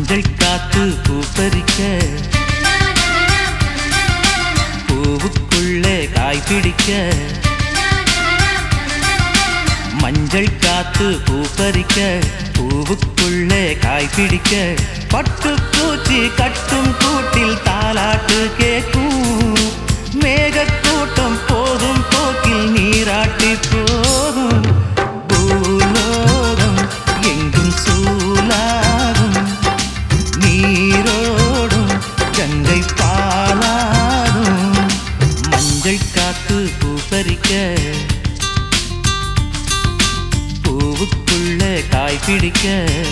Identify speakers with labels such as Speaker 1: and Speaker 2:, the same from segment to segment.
Speaker 1: மஞ்சள் காத்து பூப்பறிக்க பூவுக்குள்ளே காய் பிடிக்க மஞ்சள் காத்து பூப்பறிக்க பூவுக்குள்ளே காய் பிடிக்க பட்டு பூச்சி கட்டும் கூட்டில் தாலாட்டு கேட்கும் மேக கூட்டம் போதும் போக்கில் நீராட்டி போகும் பூலோகம் எங்கும் சூலாகும் நீரோடும் கங்கை பாலாடும் மஞ்சள் காத்து பூப்பறிக்க பூவுக்குள்ள காய் பிடிக்க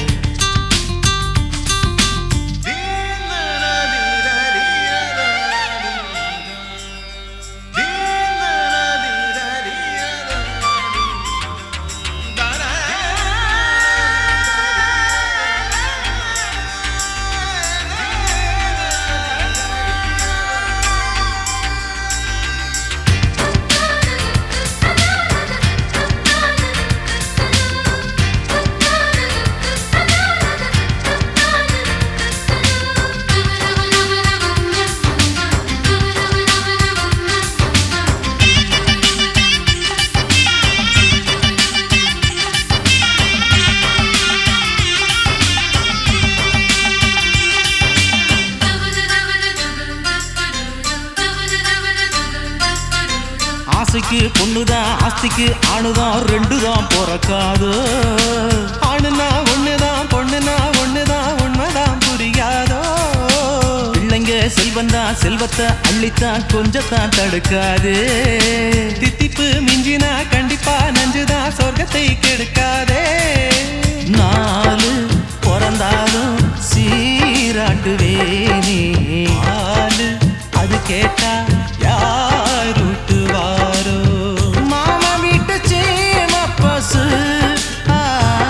Speaker 1: ஆசைக்கு பொண்ணுதான் ஆஸ்திக்கு ஆணுதான் ரெண்டுதான் பிறக்காதோ ஆணுனா ஒண்ணுதான் பொண்ணுனா ஒண்ணுதான் உண்மைதான் புரியாதோ பிள்ளைங்க செல்வந்தான் செல்வத்தை அள்ளித்தான் கொஞ்சத்தான் தடுக்காது தித்திப்பு மிஞ்சினா கண்டிப்பா நஞ்சுதான் சொர்க்கத்தை கெடுக்காதே நாலு பிறந்தாலும் சீராட்டுவேனே ஆளு அது கேட்டா யாருட்டு வாரோ மாமா வீட்டு சீம பசு ஆ,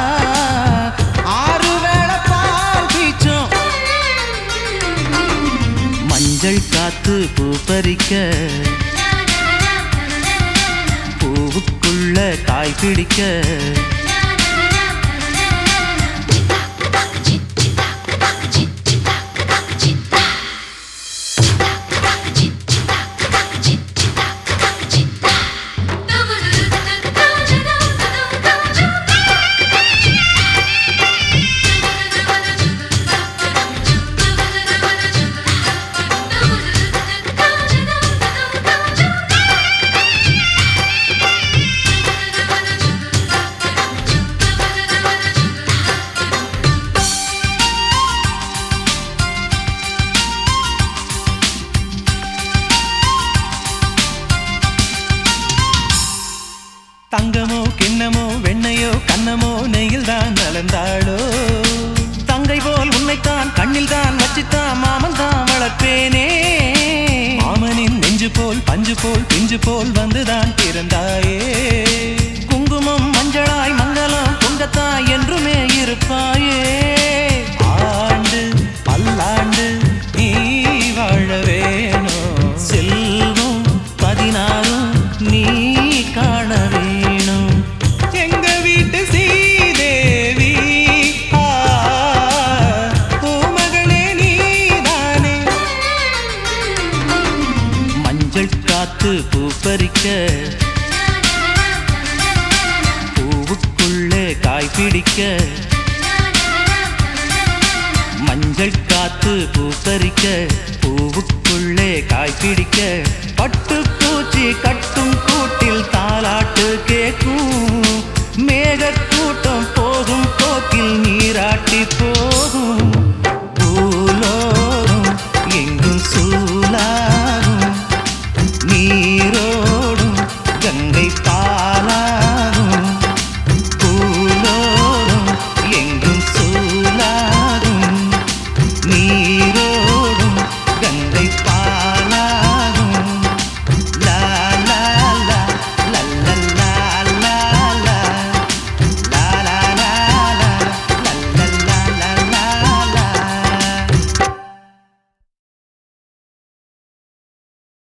Speaker 1: ஆறு வேளை பால் பீச்சும் மஞ்சள் காத்து பூ பறிக்க பூவுக்குள்ள காய் பிடிக்க தங்கமோ கிண்ணமோ வெண்ணையோ கண்ணமோ நெயில் தான் நலந்தாளோ தங்கை போல் உன்னைத்தான் கண்ணில் தான் வச்சுத்தான் மாமன் தான் வளர்ப்பேனே மாமனின் நெஞ்சு போல் பஞ்சு போல் பிஞ்சு போல் வந்துதான் பிறந்தாயே குங்குமம் மஞ்சளாய் மங்களம் பொங்கத்தாய் என்றுமே இருப்பாயே ஆண்டு பல்லாண்டு நீ வாழ வேணும் செல்வம் பதினாறும் நீ காண வேணும் எங்க வீட்டு சீதேவி ஆ, உன் மகளே நீதானே மஞ்சள் காத்து பூ பறிக்க பூவுக்குள்ளே காய் பிடிக்க மஞ்சள் காத்து பூ பறிக்க பூவுக்குள்ளே காய் பிடிக்க பட்டு பூச்சி கட்டும் கூட்டில் தாலாட்டு